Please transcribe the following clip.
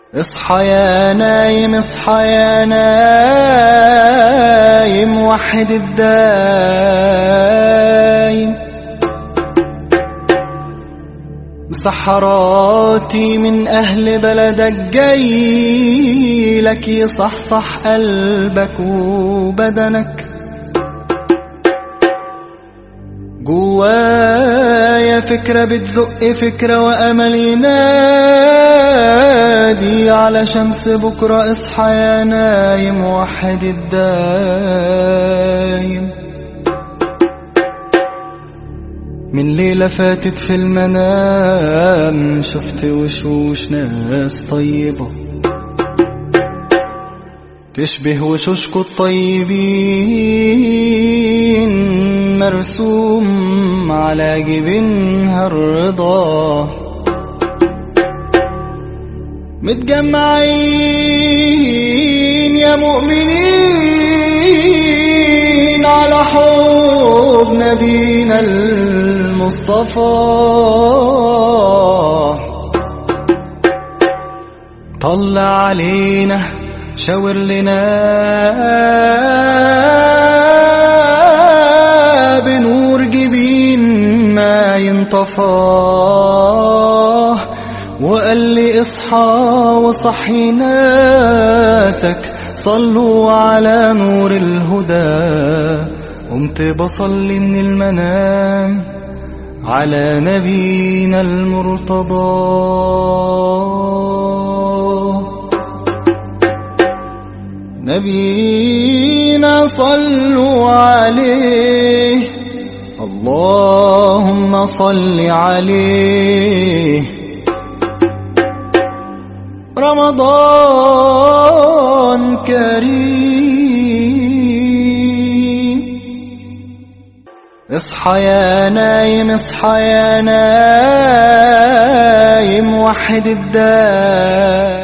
اصحى يا نايم اصحى يا نايم وحد الدايم مسحراتي من أهل بلدك جاي لك يصحصح قلبك وبدنك جوايا فكرة بتزق فكرة وأمل ينادي على شمس بكرة اصحى يا نايم وحد الدايم من ليلة فاتت في المنام شفت وشوش ناس طيبة تشبه وشوشكوا الطيبين مرسوم على جبينها الرضا متجمعين يا مؤمنين على حوض نبينا المصطفى طلع علينا شاور لنا بنور جبين ما ينطفاه وقال لي اصحى وصحي ناسك صلوا على نور الهدى قمت بصلي من المنام على نبينا المرتضى نبينا صلوا عليه اللهم صل عليه رمضان كريم اصحى يا نايم اصحى يا نايم وحد الدار